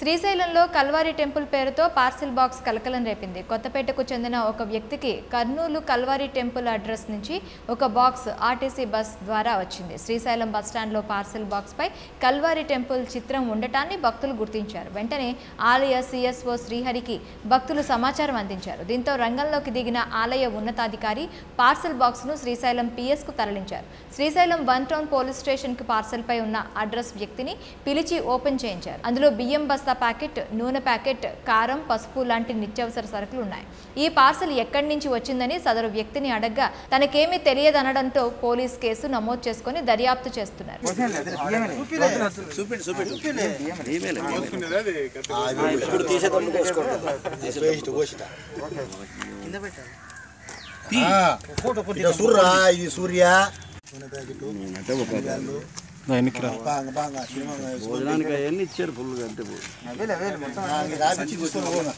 శ్రీశైలంలో Calvary temple పేరుతో parcel box కలకలం రేపింది కొత్తపేటకు చెందిన ఒక వ్యక్తికి కర్నూలు కల్వారి టెంపుల్ అడ్రస్ నుంచి ఒక బాక్స్ ఆర్టీసీ బస్ ద్వారా వచ్చింది శ్రీశైలం బస్టాండ్లో పార్సిల్ బాక్స్పై కల్వారి టెంపుల్ చిత్రం ఉండటాన్ని భక్తులు గుర్తించారు వెంటనే ఆలయ సిఎస్ఓ శ్రీహరికి భక్తులు సమాచారం అందించారు దీంతో రంగంలోకి దిగిన ఆలయ ఉన్నతాధికారి పార్సల్ బాక్స్ను శ్రీశైలం పిఎస్కు తరలించారు శ్రీశైలం వన్ టౌన్ పోలీస్ స్టేషన్కి పార్సల్పై ఉన్న అడ్రస్ వ్యక్తిని పిలిచి ఓపెన్ చేయించారు అందులో బియ్యం బస్తా ప్యాకెట్ నూనె ప్యాకెట్ కారం పసుపు లాంటి నిత్యావసర సరుకులు ఉన్నాయి ఈ పార్సల్ ఎక్కడి నుంచి వచ్చిందని సదరు వ్యక్తిని అడగ్గా తనకేమీ తెలియదనడంతో పోలీస్ కేసు నమోదు చేసుకుని దర్యాప్తు చేస్తున్నారు చూపిండి చూపిండి ఈమెయిల్ ఇప్పుడు తీసేటప్పుడు వేసుకోండి ఇక సూర్రా ఇది సూర్య అంటే ఒక బాగా బాగా సినిమా భోజనానికి అవన్నీ ఇచ్చారు ఫుల్గా అంతే పో. రాపిచ్చి తీసుకొని పోగా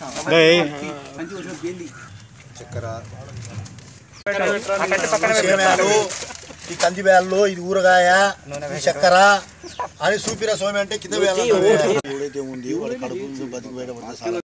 చక్కెర సేమ్యాలు ఈ కంది బ్యాళ్ళు ఇది ఊరగాయ ఈ చక్కెర అని చూపిరా స్వామి అంటే కింద వేయాలి ఉంది వాడు కడుపు బతికి బయట పడితే చాలా